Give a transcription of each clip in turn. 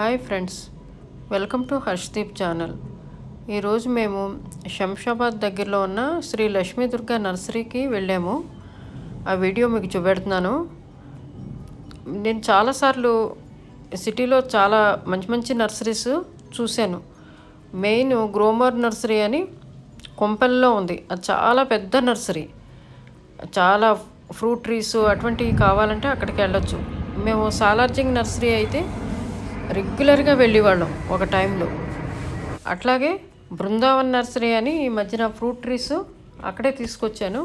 hi friends welcome to Harshdeep channel ఈరోజు మేము శంషాబాద్ దగ్గరలో ఉన్న శ్రీ లక్ష్మీ దుర్గా నర్సరీకి వెళ్ళాము ఆ వీడియో మీకు చూపెడుతున్నాను నేను చాలాసార్లు సిటీలో చాలా మంచి మంచి నర్సరీస్ చూశాను మెయిన్ గ్రోమర్ నర్సరీ అని కొంపల్లో ఉంది అది చాలా పెద్ద నర్సరీ చాలా ఫ్రూట్ ట్రీస్ అటువంటివి కావాలంటే అక్కడికి వెళ్ళొచ్చు మేము సాలార్జింగ్ నర్సరీ అయితే రెగ్యులర్గా వెళ్ళేవాళ్ళం ఒక టైంలో అట్లాగే బృందావన్ నర్సరీ అని ఈ మధ్యన ఫ్రూట్ ట్రీస్ అక్కడే తీసుకొచ్చాను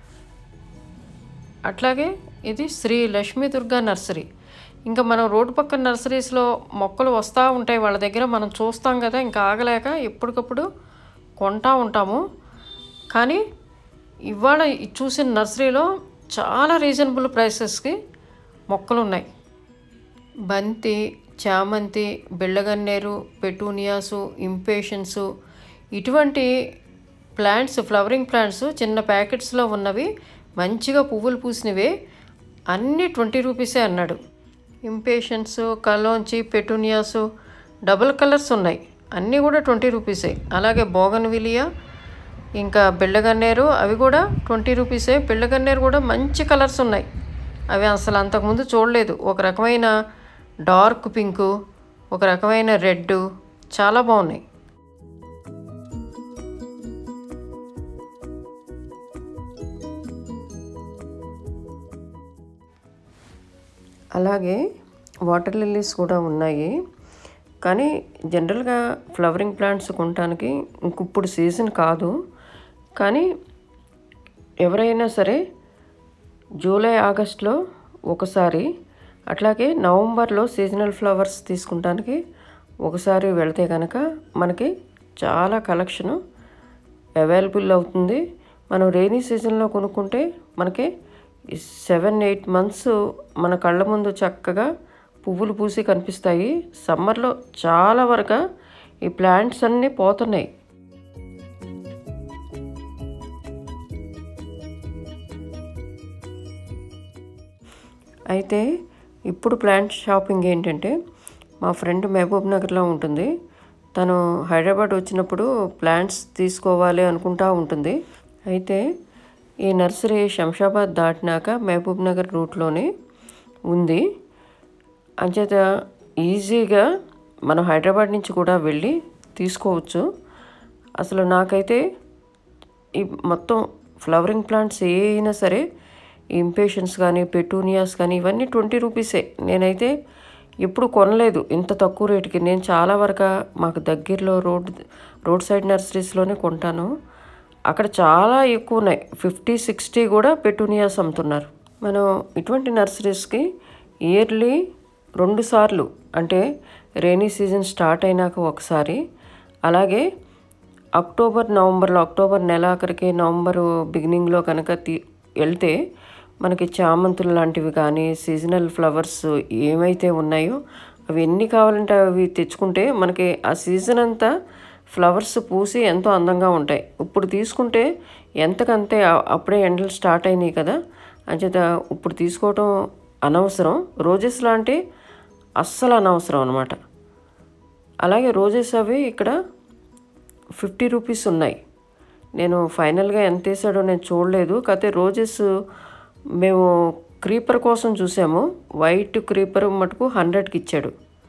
అట్లాగే ఇది శ్రీ లక్ష్మీ దుర్గా నర్సరీ ఇంకా మనం రోడ్డు పక్కన నర్సరీస్లో మొక్కలు వస్తూ ఉంటాయి వాళ్ళ దగ్గర మనం చూస్తాం కదా ఇంకా ఆగలేక ఎప్పటికప్పుడు కొంటా ఉంటాము కానీ ఇవాళ ఈ చూసిన నర్సరీలో చాలా రీజనబుల్ ప్రైసెస్కి మొక్కలు ఉన్నాయి బంతి చామంతి బిళ్ళగన్నేరు పెటూనియాసు ఇంపేషన్సు ఇటువంటి ప్లాంట్స్ ఫ్లవరింగ్ ప్లాంట్స్ చిన్న ప్యాకెట్స్లో ఉన్నవి మంచిగా పువ్వులు పూసినవే అన్నీ ట్వంటీ రూపీసే అన్నాడు ఇంపేషన్స్ కలోంచి పెటూనియాసు డబుల్ కలర్స్ ఉన్నాయి అన్నీ కూడా ట్వంటీ రూపీసే అలాగే బోగన్విలియా ఇంకా బిళ్ళగన్నేరు అవి కూడా ట్వంటీ రూపీసే బిళ్ళగన్నేరు కూడా మంచి కలర్స్ ఉన్నాయి అవి అసలు అంతకుముందు చూడలేదు ఒక రకమైన డార్క్ పింకు ఒక రకమైన రెడ్ చాలా బాగున్నాయి అలాగే వాటర్ లిల్లీస్ కూడా ఉన్నాయి కానీ జనరల్గా ఫ్లవరింగ్ ప్లాంట్స్ కొనడానికి ఇప్పుడు సీజన్ కాదు కానీ ఎవరైనా సరే జూలై ఆగస్ట్లో ఒకసారి అట్లాగే నవంబర్లో సీజనల్ ఫ్లవర్స్ తీసుకుంటానికి ఒకసారి వెళితే కనుక మనకి చాలా కలెక్షను అవైలబుల్ అవుతుంది మనం రైనీ సీజన్లో కొనుక్కుంటే మనకి సెవెన్ ఎయిట్ మంత్స్ మన కళ్ళ ముందు చక్కగా పువ్వులు పూసి కనిపిస్తాయి సమ్మర్లో చాలా వరకు ఈ ప్లాంట్స్ అన్నీ పోతున్నాయి అయితే ఇప్పుడు ప్లాంట్ షాపింగ్ ఏంటంటే మా ఫ్రెండ్ మహబూబ్ నగర్లో ఉంటుంది తను హైదరాబాద్ వచ్చినప్పుడు ప్లాంట్స్ తీసుకోవాలి అనుకుంటా ఉంటుంది అయితే ఈ నర్సరీ శంషాబాద్ దాటినాక మహబూబ్ నగర్ రూట్లోనే ఉంది అంచేత ఈజీగా మనం హైదరాబాద్ నుంచి కూడా వెళ్ళి తీసుకోవచ్చు అసలు నాకైతే ఈ మొత్తం ఫ్లవరింగ్ ప్లాంట్స్ ఏ అయినా సరే ఇంపేషన్స్ కానీ పెటూనియాస్ కానీ ఇవన్నీ ట్వంటీ రూపీసే నేనైతే ఎప్పుడు కొనలేదు ఇంత తక్కువ రేటుకి నేను చాలా వరకు మాకు దగ్గరలో రోడ్ రోడ్ సైడ్ నర్సరీస్లోనే కొంటాను అక్కడ చాలా ఎక్కువ ఉన్నాయి ఫిఫ్టీ సిక్స్టీ కూడా పెటూనియాస్ అమ్ముతున్నారు మనం ఇటువంటి నర్సరీస్కి ఇయర్లీ రెండు సార్లు అంటే రైనీ సీజన్ స్టార్ట్ అయినాక ఒకసారి అలాగే అక్టోబర్ నవంబర్లో అక్టోబర్ నెలాఖరికి నవంబర్ బిగినింగ్లో కనుక తీ వెళ్తే మనకి చామంతులు లాంటివి కానీ సీజనల్ ఫ్లవర్స్ ఏమైతే ఉన్నాయో అవి ఎన్ని కావాలంటే అవి తెచ్చుకుంటే మనకి ఆ సీజన్ అంతా ఫ్లవర్స్ పూసి ఎంతో అందంగా ఉంటాయి ఇప్పుడు తీసుకుంటే ఎంతకంతే అప్పుడే ఎండలు స్టార్ట్ అయినాయి కదా అంచేత ఇప్పుడు తీసుకోవటం అనవసరం రోజెస్ లాంటి అస్సలు అనవసరం అనమాట అలాగే రోజెస్ అవి ఇక్కడ ఫిఫ్టీ రూపీస్ ఉన్నాయి నేను ఫైనల్గా ఎంత వేసాడో నేను చూడలేదు కాకపోతే రోజెస్ మేము క్రీపర్ కోసం చూసాము వైట్ క్రీపర్ మటుకు హండ్రెడ్కి ఇచ్చాడు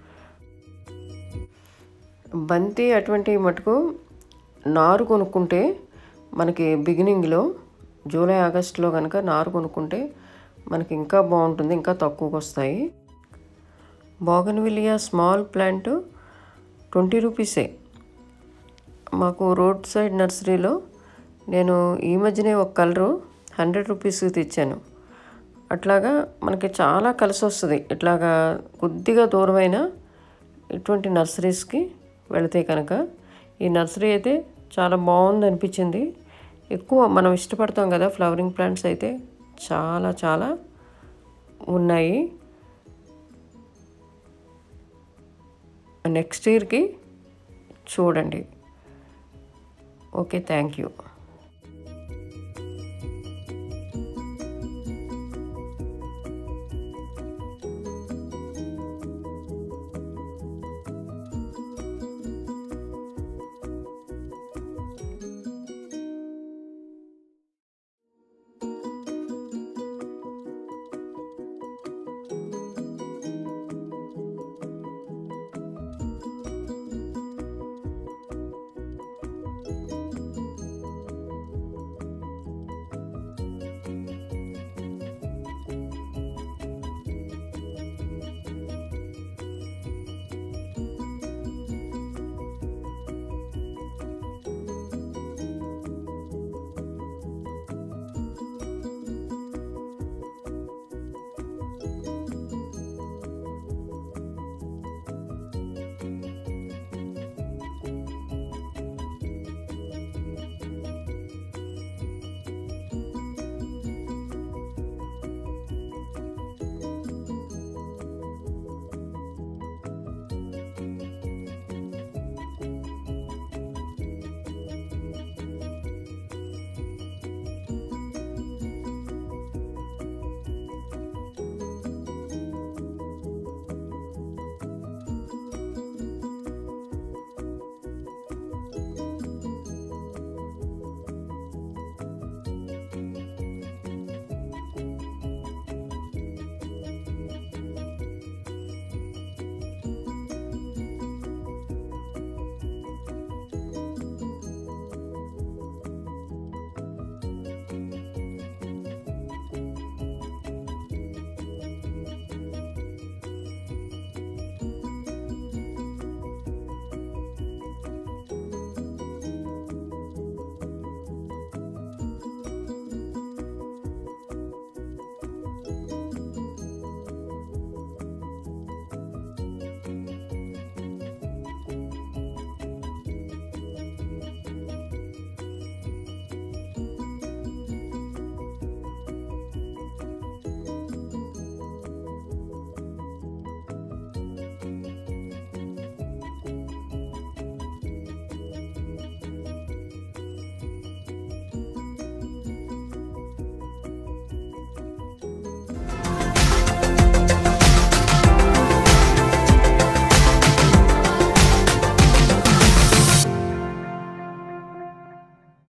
బంతి అటువంటి మటుకు నారు కొనుక్కుంటే మనకి బిగినింగ్లో జూలై ఆగస్టులో కనుక నారు కొనుక్కుంటే మనకి ఇంకా బాగుంటుంది ఇంకా తక్కువకి వస్తాయి బోగన్విలియా స్మాల్ ప్లాంట్ ట్వంటీ రూపీసే మాకు రోడ్ సైడ్ నర్సరీలో నేను ఈ మధ్యనే ఒక కలరు హండ్రెడ్ రూపీస్కి తెచ్చాను అట్లాగా మనకి చాలా కలిసి వస్తుంది ఇట్లాగా కొద్దిగా దూరమైన ఇటువంటి నర్సరీస్కి వెళితే కనుక ఈ నర్సరీ అయితే చాలా బాగుంది అనిపించింది ఎక్కువ మనం ఇష్టపడతాం కదా ఫ్లవరింగ్ ప్లాంట్స్ అయితే చాలా చాలా ఉన్నాయి నెక్స్ట్ ఇయర్కి చూడండి ఓకే థ్యాంక్ యూ